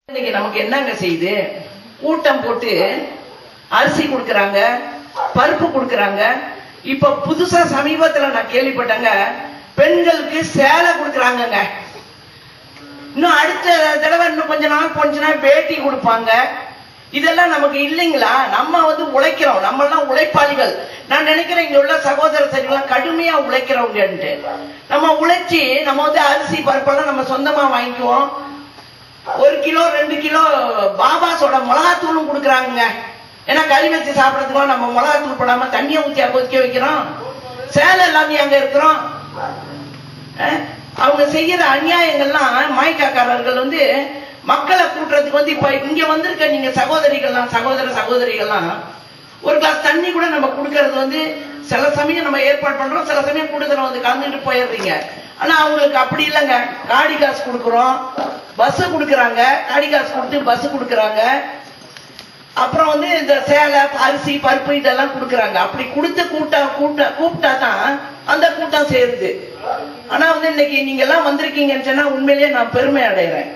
இன்னைக்கு நமக்கு என்னங்க செய்யுது கூட்டம் போட்டு அரிசி கொடுக்கறாங்க பருப்பு கொடுக்கறாங்க இப்ப புதுசா சமீபத்துல நான் கேள்விப்பட்டேங்க பெண்களுக்கு சேலை கொடுக்கறாங்கங்க இன்னும் அடுத்த தடவை இன்னும் கொஞ்ச நாள் போச்சுன்னா வேட்டி கொடுப்பாங்க இதெல்லாம் நமக்கு இல்லைங்களா நம்ம வந்து உழைக்கிறோம் நம்ம எல்லாம் உழைப்பாளிகள் நான் நினைக்கிறேன் இங்க உள்ள சகோதர சரிகளாம் கடுமையா உழைக்கிறவங்கன்ட்டு நம்ம உழைச்சி நம்ம வந்து அரிசி பருப்பெல்லாம் நம்ம சொந்தமா வாங்கிக்குவோம் ஒரு கிலோ ரெண்டு கிலோ பாபாஸோட மிளகாத்தூளும் கொடுக்குறாங்க ஏன்னா கறி வச்சு சாப்பிடறதுக்குலாம் நம்ம மிளகாத்தூள் போடாம தண்ணியை ஊத்தி கொதிக்க வைக்கிறோம் சேலை எல்லாமே அங்க இருக்கிறோம் அஹ், அவங்க செய்யற அநியாயங்கள்லாம் மாய்க்காக்காரர்கள் வந்து மக்களை கூட்டுறதுக்கு வந்து இப்ப இங்க வந்திருக்க நீங்க சகோதரிகள்லாம் சகோதர சகோதரிகள்லாம் ஒரு கிளாஸ் தண்ணி கூட நம்ம கொடுக்கறது வந்து சில சமயம் நம்ம ஏற்பாடு பண்றோம் சில சமயம் கூடுதல வந்து கலந்துட்டு போயிடுறீங்க ஆனா அவங்களுக்கு அப்படி இல்லைங்க காடி காசு கொடுக்குறோம் பஸ் கொடுக்குறாங்க காடி காசு கொடுத்து பஸ் கொடுக்குறாங்க அப்புறம் வந்து இந்த சேலை அரிசி பருப்பு இதெல்லாம் கொடுக்குறாங்க அப்படி கொடுத்து கூட்ட கூட்ட கூப்பிட்டா தான் அந்த கூட்டம் சேருது ஆனா வந்து இன்னைக்கு நீங்க எல்லாம் வந்திருக்கீங்கன்னு சொன்னா உண்மையிலேயே நான் பெருமை அடைகிறேன்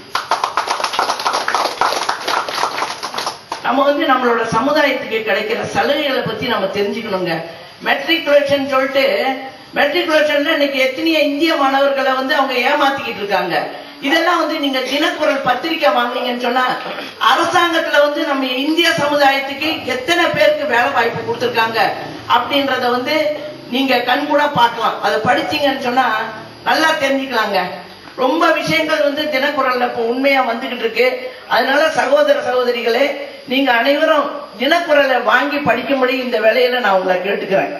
நம்ம வந்து நம்மளோட சமுதாயத்துக்கு கிடைக்கிற சலுகைகளை பத்தி நம்ம தெரிஞ்சுக்கணுங்க மெட்ரிகுலேஷன் சொல்லிட்டு மெட்ரிகுலேஷன்ல இன்னைக்கு எத்தனையோ இந்திய மாணவர்களை வந்து அவங்க ஏமாத்திக்கிட்டு இருக்காங்க இதெல்லாம் வந்து நீங்க தினக்குரல் பத்திரிக்கை வாங்குனீங்கன்னு சொன்னா அரசாங்கத்துல வந்து நம்ம இந்திய சமுதாயத்துக்கு எத்தனை பேருக்கு வேலை வாய்ப்பு கொடுத்திருக்காங்க அப்படின்றத வந்து நீங்க கண்கூட பார்க்கலாம் அதை படிச்சீங்கன்னு சொன்னா நல்லா தெரிஞ்சுக்கலாங்க ரொம்ப விஷயங்கள் வந்து தினக்குரல்ல இப்ப உண்மையா வந்துகிட்டு இருக்கு அதனால சகோதர சகோதரிகளே நீங்க அனைவரும் தினக்குரலை வாங்கி படிக்கும்படி இந்த வேலையில நான் உங்களை கேட்டுக்கிறேன்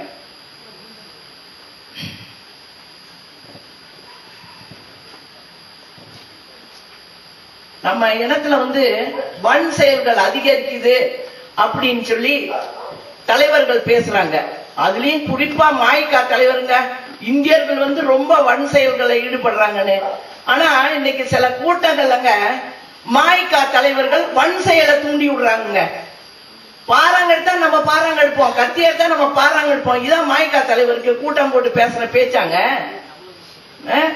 நம்ம இனத்துல வந்து வன் செயல்கள் அதிகரிக்குது அப்படின்னு சொல்லி தலைவர்கள் பேசுறாங்க அதுலயும் குறிப்பா மாய்கா தலைவருங்க இந்தியர்கள் வந்து ரொம்ப வன் செயல்களை ஈடுபடுறாங்கன்னு ஆனா இன்னைக்கு சில கூட்டங்கள்லங்க மாய்கா தலைவர்கள் வன் செயலை தூண்டி விடுறாங்க பாறாங்க எடுத்தா நம்ம பாறாங்க எடுப்போம் கத்தி எடுத்தா நம்ம பாறாங்க எடுப்போம் இதான் மாய்கா தலைவருக்கு கூட்டம் போட்டு பேசுற பேச்சாங்க அஹ்?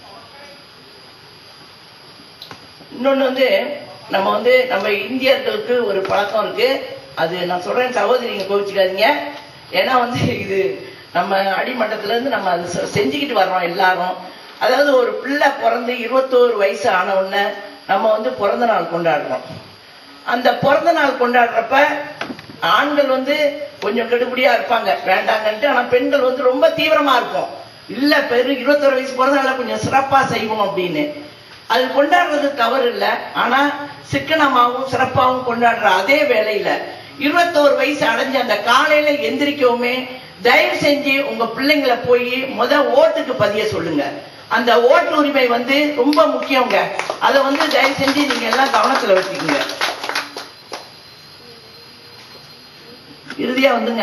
இன்னொன்னு வந்து நம்ம வந்து நம்ம இந்தியர்களுக்கு ஒரு பழக்கம் இருக்கு அது நான் சொல்றேன் சகோதரிங்க கோவிச்சுக்காதீங்க ஏன்னா வந்து இது நம்ம அடிமட்டத்துல இருந்து நம்ம அது செ- செஞ்சுக்கிட்டு வர்றோம் எல்லாரும் அதாவது ஒரு பிள்ளை பிறந்து இருபத்தோரு வயசு ஆன உடனே நம்ம வந்து பிறந்த நாள் கொண்டாடுறோம் அந்த பிறந்த நாள் கொண்டாடுறப்ப ஆண்கள் வந்து கொஞ்சம் கெடுபடியா இருப்பாங்க வேண்டாங்கன்ட்டு ஆனா பெண்கள் வந்து ரொம்ப தீவிரமா இருக்கும் இல்ல பெரு இருபத்தொரு வயசு பிறந்த நாள கொஞ்சம் சிறப்பா செய்வோம் அப்படின்னு அது கொண்டாடுறது தவறு இல்ல ஆனா சிக்கனமாவும் சிறப்பாவும் கொண்டாடுற அதே வேளையில இருபத்தோரு வயசு அடைஞ்ச அந்த காலையில எந்திரிக்கவுமே தயவு செஞ்சு உங்க பிள்ளைங்களை போய் முத ஓட்டுக்கு பதிய சொல்லுங்க அந்த ஓட்டு உரிமை வந்து ரொம்ப முக்கியங்க அதை வந்து தயவு செஞ்சு நீங்க எல்லாம் கவனத்துல வச்சுக்கோங்க இறுதியா வந்துங்க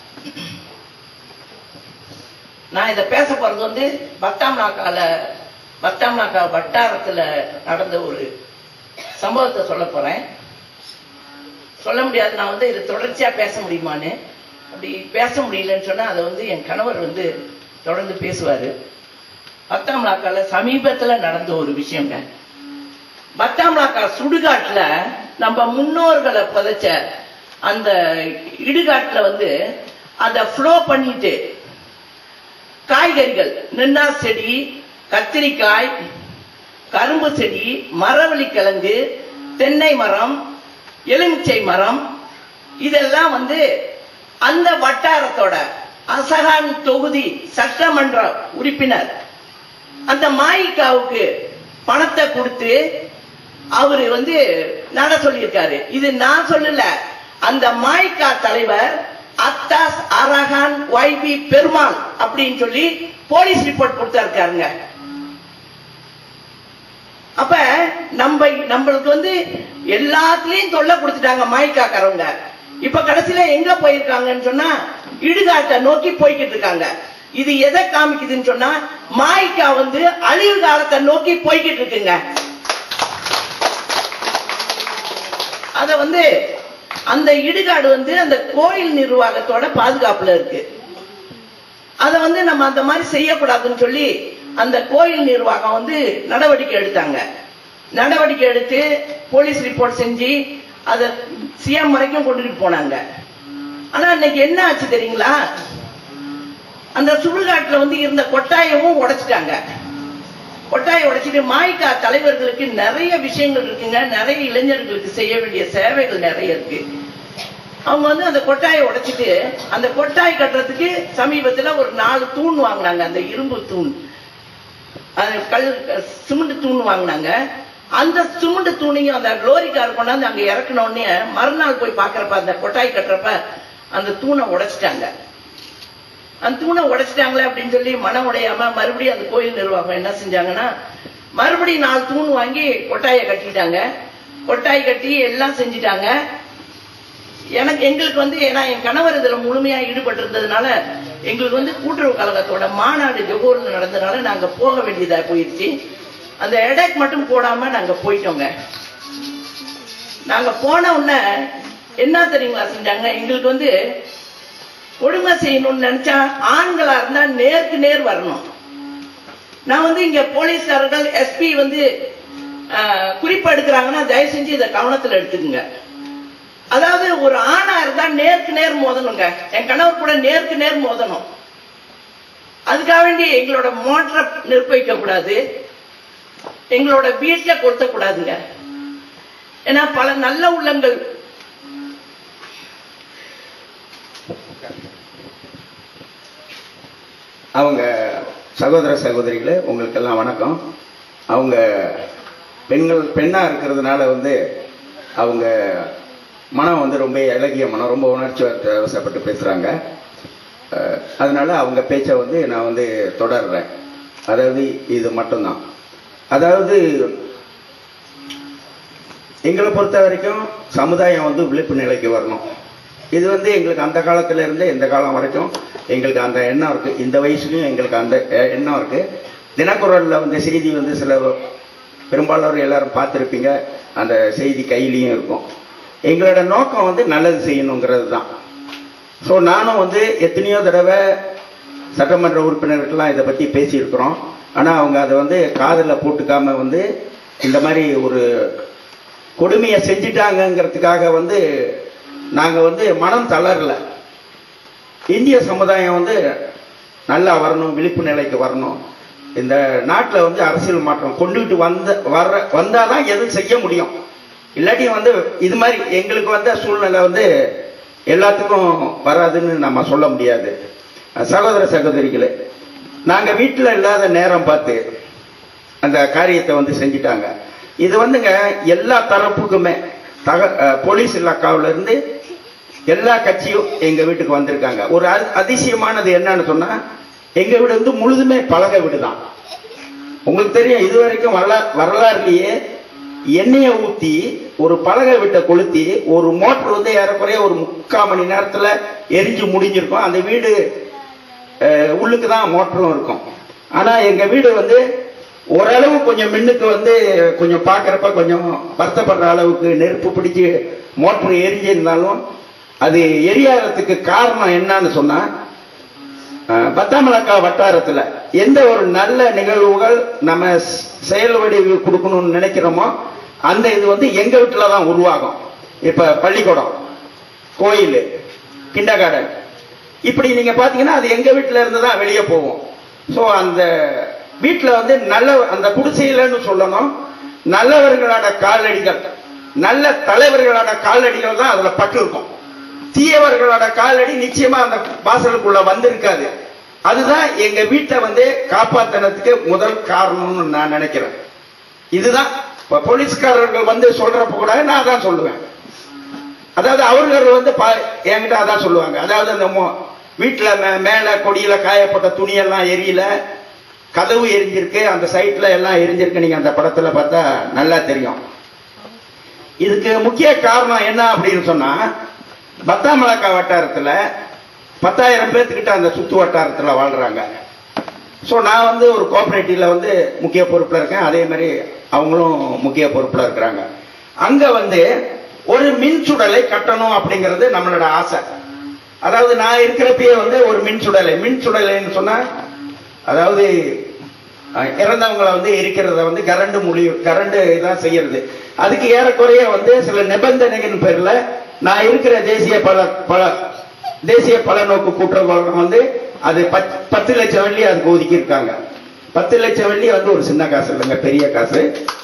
நான் இத பேச போறது வந்து பத்தாம் நாக்கால பத்தாம் நாக்கா வட்டாரத்துல நடந்த ஒரு சம்பவத்தை சொல்ல போறேன் சொல்ல முடியாது நான் வந்து இது தொடர்ச்சியா பேச முடியுமான்னு அப்படி பேச முடியலன்னு சொன்னா அதை வந்து என் கணவர் வந்து தொடர்ந்து பேசுவாரு பத்தாம் நாக்கால சமீபத்துல நடந்த ஒரு விஷயங்க பத்தாம் நாக்கா சுடுகாட்டுல நம்ம முன்னோர்களை புதைச்ச அந்த இடுகாட்டுல வந்து அதை ஃப்ளோ பண்ணிட்டு காய்கறிகள் நென்னா செடி கத்திரிக்காய் கரும்பு செடி மரவள்ளி கிழங்கு தென்னை மரம் எலுமிச்சை மரம் இதெல்லாம் வந்து அந்த வட்டாரத்தோட அசகான் தொகுதி சட்டமன்ற உறுப்பினர் அந்த மாயிக்காவுக்கு பணத்தை கொடுத்து அவரு வந்து நட சொல்லியிருக்காரு இது நான் சொல்லல அந்த மாய்கா தலைவர் அத்தாஸ் அரகான் ஒய்பி பெருமாள் அப்படின்னு சொல்லி போலீஸ் ரிப்போர்ட் கொடுத்தாருக்காருங்க அப்ப நம்ம நம்மளுக்கு வந்து எல்லாத்துலயும் தொல்லை கொடுத்துட்டாங்க மாய்க்காக்காரவங்க இப்ப கடைசியில எங்க போயிருக்காங்கன்னு சொன்னா இடுகாட்டை நோக்கி போய்கிட்டு இருக்காங்க இது எதை காமிக்குதுன்னு சொன்னா மாய்க்கா வந்து அழிவு காலத்தை நோக்கி போய்கிட்டு இருக்குங்க அத வந்து அந்த இடுகாடு வந்து அந்த கோயில் நிர்வாகத்தோட பாதுகாப்புல இருக்கு அத வந்து நம்ம அந்த மாதிரி செய்யக்கூடாதுன்னு சொல்லி அந்த கோயில் நிர்வாகம் வந்து நடவடிக்கை எடுத்தாங்க நடவடிக்கை எடுத்து போலீஸ் ரிப்போர்ட் செஞ்சு அதை சிஎம் வரைக்கும் கொண்டுட்டு போனாங்க ஆனா இன்னைக்கு என்ன ஆச்சு தெரியுங்களா அந்த சுடுகாட்டுல வந்து இருந்த கொட்டாயமும் உடைச்சிட்டாங்க கொட்டாயை உடைச்சிட்டு மாய்கா தலைவர்களுக்கு நிறைய விஷயங்கள் இருக்குங்க நிறைய இளைஞர்களுக்கு செய்ய வேண்டிய சேவைகள் நிறைய இருக்கு அவங்க வந்து அந்த கொட்டாயை உடைச்சிட்டு அந்த கொட்டாய் கட்டுறதுக்கு சமீபத்துல ஒரு நாலு தூண் வாங்கினாங்க அந்த இரும்பு தூண் அது கல் சிமெண்ட் தூண் வாங்கினாங்க அந்த சிமெண்ட் தூணையும் அந்த லோரி கார் கொண்டாந்து அங்க இறக்குன உடனே மறுநாள் போய் பாக்குறப்ப அந்த கொட்டாய் கட்டுறப்ப அந்த தூணை உடைச்சிட்டாங்க அந்த தூணை உடைச்சிட்டாங்களே அப்படின்னு சொல்லி மனம் உடையாம மறுபடியும் அந்த கோயில் நிர்வாகம் என்ன செஞ்சாங்கன்னா மறுபடியும் நாலு தூண் வாங்கி கொட்டாயை கட்டிட்டாங்க கொட்டாய் கட்டி எல்லாம் செஞ்சிட்டாங்க எனக்கு எங்களுக்கு வந்து ஏன்னா என் கணவர் இதுல முழுமையா ஈடுபட்டு இருந்ததுனால எங்களுக்கு வந்து கூட்டுறவு கழகத்தோட மாநாடு ஜொகூர்ல நடந்ததுனால நாங்க போக வேண்டியதா போயிடுச்சு அந்த எடைக்கு மட்டும் போடாம நாங்க போயிட்டோங்க நாங்க போன உடனே என்ன தெரியுங்களா செஞ்சாங்க எங்களுக்கு வந்து கொடுமை செய்யணும்னு நினைச்சா ஆண்களா இருந்தா நேருக்கு நேர் வரணும் நான் வந்து இங்க போலீஸ்காரர்கள் எஸ்பி வந்து ஆஹ், குறிப்பு எடுக்கிறாங்கன்னா தயவு செஞ்சு இதை கவனத்துல எடுத்துக்கங்க அதாவது ஒரு ஆணா இருந்தா நேருக்கு நேர் மோதணுங்க என் கணவர் கூட நேருக்கு நேர் மோதணும் அதுக்காக வேண்டி எங்களோட மோட்டரை நிர்பயிக்க கூடாது எங்களோட வீட்டுல கொளுத்த கூடாதுங்க ஏன்னா பல நல்ல உள்ளங்கள் அவங்க சகோதர சகோதரிகளே உங்களுக்கெல்லாம் வணக்கம் அவங்க பெண்கள் பெண்ணா இருக்கிறதுனால வந்து அவங்க மனம் வந்து ரொம்ப இலகிய மனம் ரொம்ப உணர்ச்சி வசப்பட்டு பேசுறாங்க அஹ், அதனால அவங்க பேச்சை வந்து நான் வந்து தொடர்றேன் அதாவது இது மட்டும்தான் அதாவது எங்களை பொறுத்த வரைக்கும் சமுதாயம் வந்து விழிப்பு நிலைக்கு வரணும் இது வந்து எங்களுக்கு அந்த காலத்துல இருந்து இந்த காலம் வரைக்கும் எங்களுக்கு அந்த எண்ணம் இருக்கு இந்த வயசுலயும் எங்களுக்கு அந்த அஹ், எண்ணம் இருக்கு தினக்குரல்ல வந்து செய்தி வந்து சில பெரும்பாலானவர் எல்லாரும் பார்த்துருப்பீங்க அந்த செய்தி கையிலையும் இருக்கும் எங்களோட நோக்கம் வந்து நல்லது செய்யணுங்கிறது தான் ஸோ நானும் வந்து எத்தனையோ தடவை சட்டமன்ற உறுப்பினர்கள்லாம் இதை பற்றி பேசியிருக்கிறோம் ஆனால் அவங்க அதை வந்து காதில் போட்டுக்காம வந்து இந்த மாதிரி ஒரு கொடுமையை செஞ்சிட்டாங்கங்கிறதுக்காக வந்து நாங்கள் வந்து மனம் தளரல இந்திய சமுதாயம் வந்து நல்லா வரணும் விழிப்பு நிலைக்கு வரணும் இந்த நாட்டில் வந்து அரசியல் மாற்றம் கொண்டுகிட்டு வந்த வர்ற வந்தாதான் எதுவும் செய்ய முடியும் இல்லாட்டி வந்து இது மாதிரி எங்களுக்கு வந்த சூழ்நிலை வந்து எல்லாத்துக்கும் வராதுன்னு நம்ம சொல்ல முடியாது சகோதர சகோதரிகளே நாங்க வீட்டில் இல்லாத நேரம் பார்த்து அந்த காரியத்தை வந்து செஞ்சிட்டாங்க இது வந்துங்க எல்லா தரப்புக்குமே தக அஹ், போலீஸ் இலாக்காவுல இருந்து எல்லா கட்சியும் எங்க வீட்டுக்கு வந்திருக்காங்க ஒரு அதி- அதிசயமானது என்னன்னு சொன்னா எங்க வீடு வந்து முழுதுமே பலகை வீடு தான் உங்களுக்கு தெரியும் இது வரைக்கும் வரலா வரலாறுலயே எண்ணெயை ஊத்தி ஒரு பலகை விட்ட கொளுத்தி ஒரு மோட்டர் வந்து ஏறக்குறைய ஒரு முக்கால் மணி நேரத்துல எரிஞ்சு முடிஞ்சிருக்கும் அந்த வீடு அஹ், உள்ளுக்கு தான் மோட்டரும் இருக்கும் ஆனா எங்க வீடு வந்து ஓரளவு கொஞ்சம் மின்னுக்கு வந்து கொஞ்சம் பார்க்கறப்ப கொஞ்சம் வருத்தப்படுற அளவுக்கு நெருப்பு பிடிச்சு மோட்டர் எரிஞ்சிருந்தாலும் அது எரியாததுக்கு காரணம் என்னன்னு சொன்னா அஹ், பத்தாமலக்கா வட்டாரத்துல எந்த ஒரு நல்ல நிகழ்வுகள் நம்ம ஸ்- செயல் வடிவு கொடுக்கணும்னு நினைக்கிறோமோ அந்த இது வந்து எங்க வீட்டுல தான் உருவாகும் இப்ப பள்ளிக்கூடம் கோயில் கிண்டகார்டன் இப்படி நீங்க பாத்தீங்கன்னா அது எங்க வீட்டுல இருந்து தான் வெளியே போகும் சோ அந்த வீட்டுல வந்து நல்ல அந்த குடிசையிலன்னு சொல்லணும் நல்லவர்களோட காலடிகள் நல்ல தலைவர்களோட காலடிகள் தான் அதுல பட்டு இருக்கும் தீயவர்களோட காலடி நிச்சயமா அந்த வாசலுக்குள்ள வந்திருக்காது அதுதான் எங்க வீட்டை வந்து காப்பாத்தினதுக்கு முதல் காரணம்னு நான் நினைக்கிறேன் இதுதான் இப்ப போலீஸ்காரர்கள் வந்து சொல்றப்ப கூட நான் தான் சொல்லுவேன் அதாவது அவர்கள் வந்து பா- என்கிட்ட அதான் சொல்லுவாங்க அதாவது அந்த மொ- வீட்டுல மே- மேல கொடியில காயப்பட்ட துணியெல்லாம் எரியல கதவு எரிஞ்சிருக்கு அந்த சைட்ல எல்லாம் எரிஞ்சிருக்கு நீங்க அந்த படத்துல பார்த்தா நல்லா தெரியும் இதுக்கு முக்கிய காரணம் என்ன அப்படின்னு சொன்னா பத்தாமலக்கா வட்டாரத்துல பத்தாயிரம் பேர்த்துக்கிட்ட அந்த சுத்து வட்டாரத்துல வாழ்றாங்க ஸோ நான் வந்து ஒரு கோஆபரேட்டிவ்ல வந்து முக்கிய பொறுப்புல இருக்கேன் அதே மாதிரி அவங்களும் முக்கிய பொறுப்புல இருக்கிறாங்க அங்க வந்து ஒரு மின் சுடலை கட்டணும் அப்படிங்கிறது நம்மளோட ஆசை அதாவது நான் இருக்கிறப்பயே வந்து ஒரு மின் சுடலை மின் சுடலைன்னு சொன்னா அதாவது அஹ், இறந்தவங்களை வந்து எரிக்கிறத வந்து கரண்ட் மொழி கரண்ட் தான் செய்யறது அதுக்கு ஏறக்குறைய வந்து சில நிபந்தனைகள் பேர்ல நான் இருக்கிற தேசிய பல பல தேசிய பலநோக்கு கூட்டுறவு வந்து அது பத்- பத்து லட்சம் வெள்ளி அதுக்கு ஒதுக்கி இருக்காங்க பத்து லட்சம் வெள்ளி வந்து ஒரு சின்ன காசு இல்லைங்க பெரிய காசு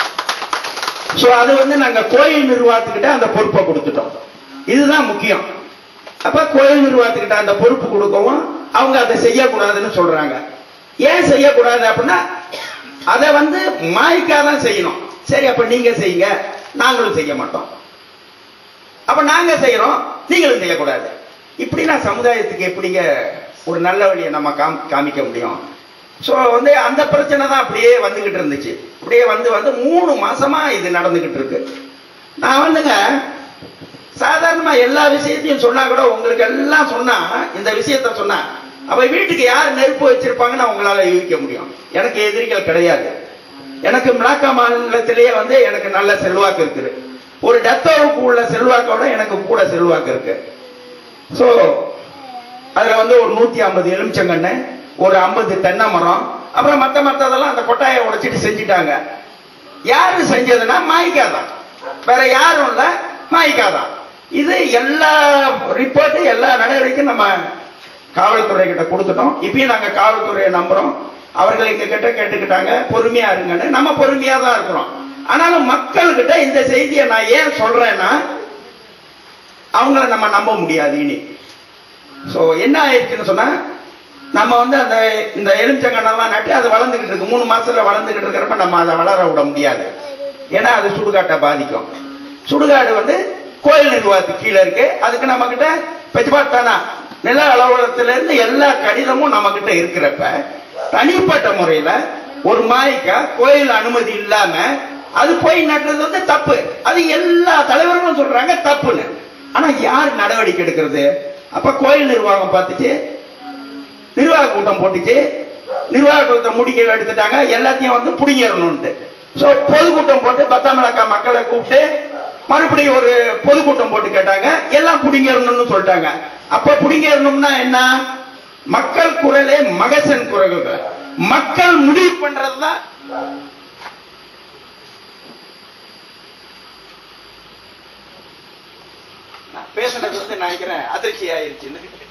சோ அது வந்து நாங்க கோயில் நிர்வாகத்துக்கிட்ட அந்த பொறுப்பை கொடுத்துட்டோம் இதுதான் முக்கியம் அப்ப கோயில் நிர்வாகத்துக்கிட்ட அந்த பொறுப்பு கொடுக்கவும் அவங்க அதை செய்யக்கூடாதுன்னு சொல்றாங்க ஏன் செய்யக்கூடாது அப்படின்னா அதை வந்து மாய்க்கா தான் செய்யணும் சரி அப்ப நீங்க செய்யுங்க நாங்களும் செய்ய மாட்டோம் அப்ப நாங்க செய்யறோம் நீங்களும் செய்யக்கூடாது இப்படின்னா சமுதாயத்துக்கு எப்படிங்க ஒரு நல்ல வழியை நம்ம காம் காமிக்க முடியும் சோ வந்து அந்த பிரச்சனை தான் அப்படியே வந்துகிட்டு இருந்துச்சு அப்படியே வந்து வந்து மூணு மாசமா இது நடந்துகிட்டு இருக்கு நான் வந்துங்க சாதாரணமா எல்லா விஷயத்தையும் சொன்னா கூட உங்களுக்கு எல்லாம் சொன்னா இந்த விஷயத்த சொன்னா அப்ப வீட்டுக்கு யார் நெருப்பு வச்சிருப்பாங்கன்னு உங்களால யூகிக்க முடியும் எனக்கு எதிரிகள் கிடையாது எனக்கு மிளாக்கா மாநிலத்திலேயே வந்து எனக்கு நல்ல செல்வாக்கு இருக்குது ஒரு டத்தோவுக்கு உள்ள செல்வாக்கோட எனக்கு கூட செல்வாக்கு இருக்கு சோ அதுல வந்து ஒரு நூத்தி ஐம்பது எலுமிச்சங்கன்னு ஒரு ஐம்பது தென்னை மரம் அப்புறம் மத்த மத்ததெல்லாம் அந்த கொட்டாயை உடைச்சிட்டு செஞ்சுட்டாங்க யாரு செஞ்சதுன்னா மாய்க்கா தான் வேற யாரும் இல்ல மாய்க்கா தான் இது எல்லா ரிப்போர்ட் எல்லா நடவடிக்கையும் நம்ம காவல்துறை கிட்ட கொடுத்துட்டோம் இப்பயும் நாங்க காவல்துறையை நம்புறோம் அவர்கள் எங்க கிட்ட கேட்டுக்கிட்டாங்க பொறுமையா இருங்கன்னு நம்ம பொறுமையா தான் இருக்கிறோம் ஆனாலும் மக்கள்கிட்ட இந்த செய்தியை நான் ஏன் சொல்றேன்னா அவங்கள நம்ம நம்ப முடியாது இனி சோ என்ன ஆயிடுச்சுன்னு சொன்னா நம்ம வந்து அந்த இந்த எலுமிச்சங்கண்ணெல்லாம் நட்டு அது வளர்ந்துகிட்டு இருக்கு மூணு மாசத்துல வளர்ந்துகிட்டு இருக்கிறப்ப நம்ம அதை வளர விட முடியாது ஏன்னா அது சுடுகாட்டை பாதிக்கும் சுடுகாடு வந்து கோயில் நிர்வாகத்துக்கு கீழே இருக்கு அதுக்கு நம்ம கிட்ட பெஜ்பாட்டானா நில அலுவலகத்துல இருந்து எல்லா கடிதமும் நம்ம கிட்ட இருக்கிறப்ப தனிப்பட்ட முறையில ஒரு மாய்க்கா கோயில் அனுமதி இல்லாம அது போய் நட்டுறது வந்து தப்பு அது எல்லா தலைவர்களும் சொல்றாங்க தப்புன்னு ஆனா யார் நடவடிக்கை எடுக்கிறது அப்ப கோயில் நிர்வாகம் பார்த்துச்சு நிர்வாக கூட்டம் போட்டுச்சு நிர்வாக கூட்டத்தை முடிக்க எடுத்துட்டாங்க எல்லாத்தையும் வந்து புடிங்கிடணும்ட்டு சோ பொதுக்கூட்டம் போட்டு பத்தாமலக்கா மக்களை கூப்பிட்டு மறுபடியும் ஒரு பொதுக்கூட்டம் போட்டு கேட்டாங்க எல்லாம் புடிங்கிடணும்னு சொல்லிட்டாங்க அப்ப புடிங்கிடணும்னா என்ன மக்கள் குரலே மகசன் குரல்கள் மக்கள் முடிவு பண்றதுதான் நான் பேசுனது வந்து நான் நினைக்கிறேன் அதிர்ச்சி ஆயிருச்சுன்னு